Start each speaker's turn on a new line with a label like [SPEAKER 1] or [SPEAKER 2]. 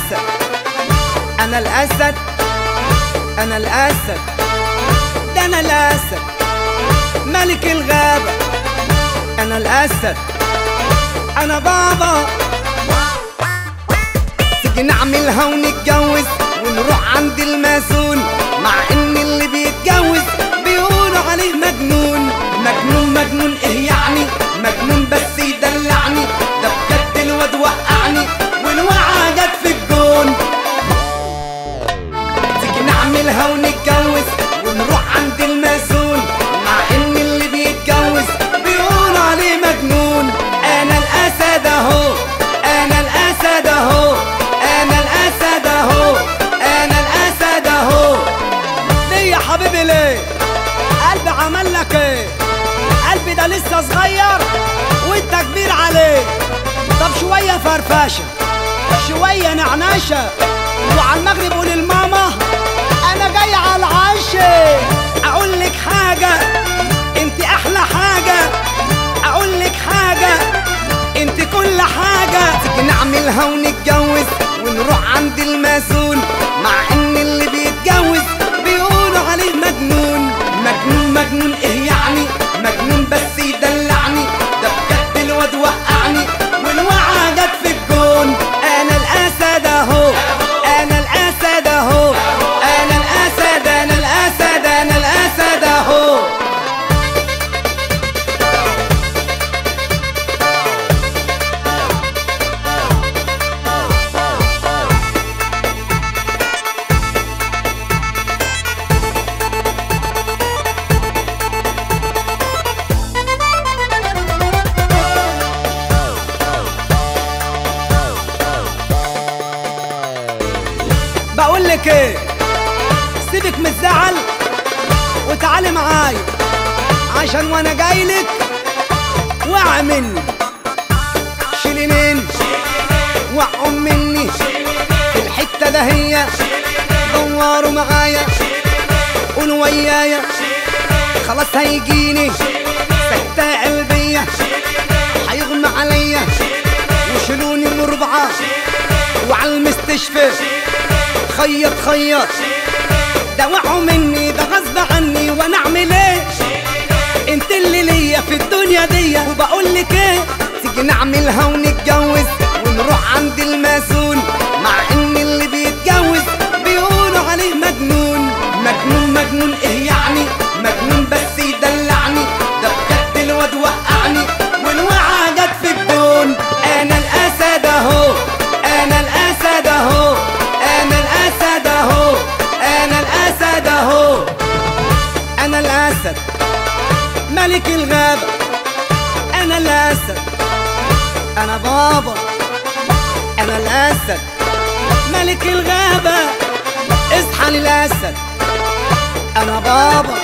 [SPEAKER 1] الأسد أنا الأسد أنا الأسد ده أنا الأسد ملك الغابة أنا الأسد أنا بابا تيجي نعملها ونتجوز ونروح عند الماسون مع ان اللي بيتجوز بيقولوا عليه مجنون مجنون مجنون ايه يعني مجنون بس يدلعني ده بجد الواد وقعني والوقعة جت في الجون تيجي نعملها ونتجوز ونروح عند الماسون مع ان اللي بيتجوز بيقولوا عليه مجنون انا الاسد اهو انا الاسد اهو انا الاسد اهو انا الاسد اهو ليه يا حبيبي ليه قلبي عمل لك ايه قلبي ده لسه صغير وانت كبير عليه طب شويه فرفشه شويه نعنشه وعلى المغرب قول لماما انا جاي على العشاء اقول لك حاجه انت احلى حاجه اقول لك حاجه انت كل حاجه تيجي نعملها ونتجوز ونروح عند الماسون مع ان اللي بيتجوز بيقولوا عليه مجنون مجنون مجنون ايه يعني مجنون بس يدلعني ده بجد الواد وقعني والوقعة جت في الجون انا الاسد اهو انا الاسد اهو انا الاسد انا الاسد انا الاسد اهو بقول لك ايه سيبك من الزعل وتعالي معايا عشان وانا جاي لك وقع مني شيلي مني وقعوا مني في الحته ده هي دوروا معايا قولوا ويايا خلاص هيجيني سكتة قلبية هيغمى عليا وشيلوني مربعة وعلى المستشفى خيط خيط ده وقعوا مني ده غصب عني وانا اعمل ايه انت اللي ليا في الدنيا دي وبقول لك ايه تيجي نعملها ونتجوز ونروح عند الماسون مع ان اللي بيتجوز بيقولوا عليه مجنون مجنون مجنون ايه يعني مجنون بس يدلعني ده بجد الواد وقعني والوقعة جت في الجون انا الاسد اهو انا الاسد اهو انا الاسد اهو انا الاسد اهو انا الاسد ملك الغابة انا الاسد انا بابا انا الاسد ملك الغابة اصحى للاسد انا بابا